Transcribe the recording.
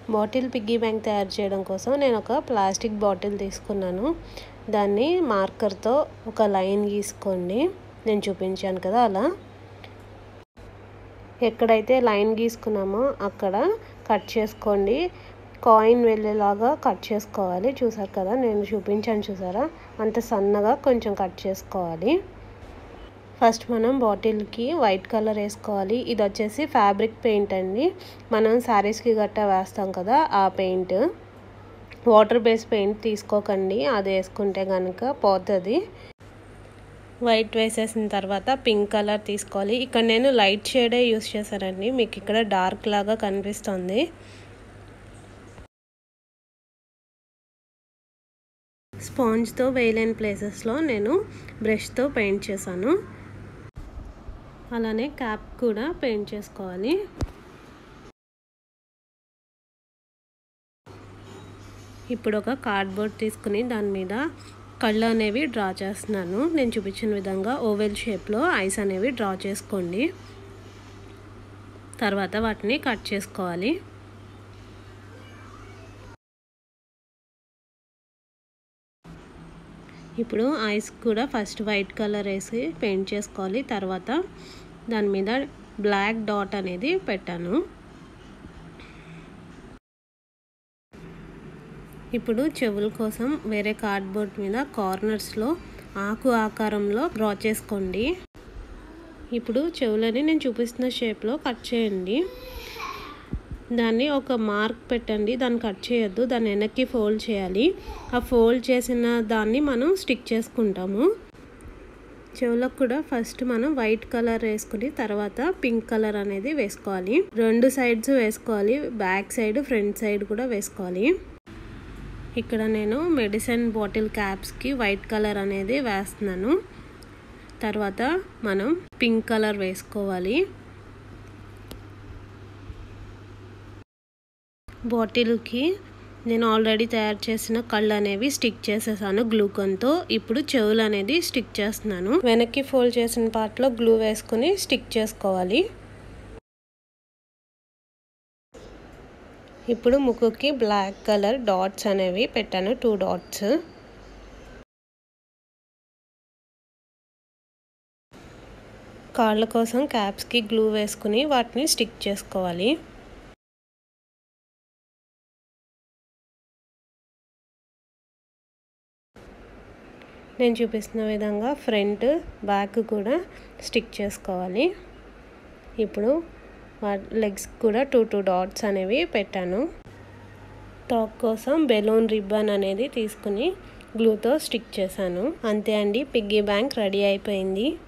bottle piggy bank తయారు చేయడం కోసం నేను ఒక ప్లాస్టిక్ బాటిల్ తీసుకున్నాను దాన్ని మార్కర్తో ఒక లైన్ గీసుకోండి నేను చూపించాను కదా అలా ఎక్కడైతే లైన్ గీసుకున్నామో అక్కడ కట్ చేసుకోండి కాయిన్ వెళ్ళేలాగా కట్ చేసుకోవాలి చూసారు కదా నేను చూపించాను చూసారా అంత సన్నగా కొంచెం కట్ చేసుకోవాలి ఫస్ట్ మనం బాటిల్కి వైట్ కలర్ వేసుకోవాలి ఇది వచ్చేసి ఫ్యాబ్రిక్ పెయింట్ అండి మనం శారీస్కి గట్టా వేస్తాం కదా ఆ పెయింట్ వాటర్ బేస్ పెయింట్ తీసుకోకండి అది వేసుకుంటే కనుక పోతుంది వైట్ వేసేసిన తర్వాత పింక్ కలర్ తీసుకోవాలి ఇక్కడ నేను లైట్ షేడే యూస్ చేశానండి మీకు ఇక్కడ డార్క్ లాగా కనిపిస్తుంది స్పాంజ్తో వేయలేని ప్లేసెస్లో నేను బ్రష్తో పెయింట్ చేశాను అలానే క్యాప్ కూడా పెయింట్ చేసుకోవాలి ఇప్పుడు ఒక కార్డ్బోర్డ్ తీసుకుని దాని మీద కళ్ళు అనేవి డ్రా చేస్తున్నాను నేను చూపించిన విధంగా ఓవెల్ షేప్లో ఐస్ అనేవి డ్రా చేసుకోండి తర్వాత వాటిని కట్ చేసుకోవాలి ఇప్పుడు ఐస్ కూడా ఫస్ట్ వైట్ కలర్ వేసి పెయింట్ చేసుకోవాలి తర్వాత దాని మీద బ్లాక్ డాట్ అనేది పెట్టాను ఇప్పుడు చెవుల కోసం వేరే కార్డ్బోర్డ్ మీద కార్నర్స్లో ఆకు ఆకారంలో డ్రా చేసుకోండి ఇప్పుడు చెవులని నేను చూపిస్తున్న షేప్లో కట్ చేయండి దాన్ని ఒక మార్క్ పెట్టండి దాన్ని కట్ చేయొద్దు దాన్ని వెనక్కి ఫోల్డ్ చేయాలి ఆ ఫోల్డ్ చేసిన దాన్ని మనం స్టిక్ చేసుకుంటాము చెవులకు కూడా ఫస్ట్ మనం వైట్ కలర్ వేసుకుని తర్వాత పింక్ కలర్ అనేది వేసుకోవాలి రెండు సైడ్స్ వేసుకోవాలి బ్యాక్ సైడ్ ఫ్రంట్ సైడ్ కూడా వేసుకోవాలి ఇక్కడ నేను మెడిసిన్ బాటిల్ క్యాప్స్కి వైట్ కలర్ అనేది వేస్తున్నాను తర్వాత మనం పింక్ కలర్ వేసుకోవాలి బాటిల్కి నేను ఆల్రెడీ తయారు చేసిన కళ్ళు అనేవి స్టిక్ చేసేసాను గ్లూకన్తో ఇప్పుడు చెవులు అనేది స్టిక్ చేస్తున్నాను వెనక్కి ఫోల్డ్ చేసిన పార్ట్లో గ్లూ వేసుకుని స్టిక్ చేసుకోవాలి ఇప్పుడు ముక్కుకి బ్లాక్ కలర్ డాట్స్ అనేవి పెట్టాను టూ డాట్స్ కాళ్ళ కోసం క్యాప్స్కి గ్లూ వేసుకుని వాటిని స్టిక్ చేసుకోవాలి నేను చూపిస్తున్న విధంగా ఫ్రంట్ బ్యాక్ కూడా స్టిక్ చేసుకోవాలి ఇప్పుడు లెగ్స్ కూడా టూ టూ డాట్స్ అనేవి పెట్టాను టాప్ కోసం బెలూన్ రిబ్బన్ అనేది తీసుకుని గ్లూతో స్టిక్ చేశాను అంతే అండి పిగ్గీ బ్యాంక్ రెడీ అయిపోయింది